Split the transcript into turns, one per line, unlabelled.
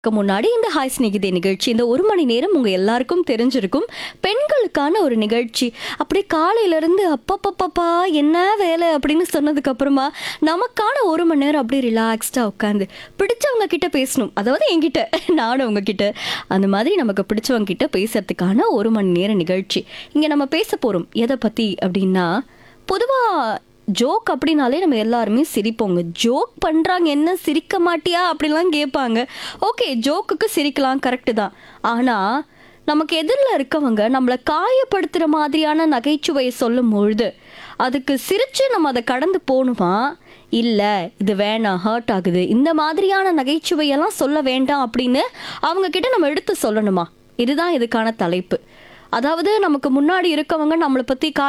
க்கு முன்னாடி இந்த ஹாய் ஸ்நேகிதே நிகழ்ச்சி இந்த ஒரு மணி நேரம் உங்க எல்லாருக்கும் தெரிஞ்சிருக்கும் பெண்களுக்கான ஒரு நிகழ்ச்சி அப்படியே காலையில இருந்து அப்பப்பப்பப்பா என்ன வேலை அப்படின்னு சொன்னதுக்கு அப்புறமா நமக்கான ஒரு மணி நேரம் அப்படியே ரிலாக்ஸ்டா உட்காந்து பிடிச்சவங்க கிட்ட பேசணும் அதாவது என்கிட்ட நானும் உங்ககிட்ட அந்த மாதிரி நமக்கு பிடிச்சவங்க கிட்ட பேசுறதுக்கான ஒரு மணி நேர நிகழ்ச்சி இங்க நம்ம பேச போறோம் எதை பத்தி அப்படின்னா பொதுவா ஜோக் அப்படின்னாலே நம்ம எல்லாருமே சிரிப்போங்க ஜோக் பண்றாங்க என்ன சிரிக்க மாட்டியா அப்படிலாம் கேட்பாங்க ஓகே ஜோக்குக்கு சிரிக்கலாம் கரெக்டு தான் ஆனா நமக்கு எதிரில் இருக்கவங்க நம்மளை காயப்படுத்துகிற மாதிரியான நகைச்சுவையை சொல்லும் பொழுது அதுக்கு சிரிச்சு நம்ம அதை கடந்து போகணுமா இல்லை இது வேணாம் ஹர்ட் ஆகுது இந்த மாதிரியான நகைச்சுவையெல்லாம் சொல்ல வேண்டாம் அப்படின்னு அவங்க கிட்ட நம்ம எடுத்து சொல்லணுமா இதுதான் இதுக்கான தலைப்பு அதாவது நமக்கு முன்னாடி இருக்கவங்க நம்மளை பற்றி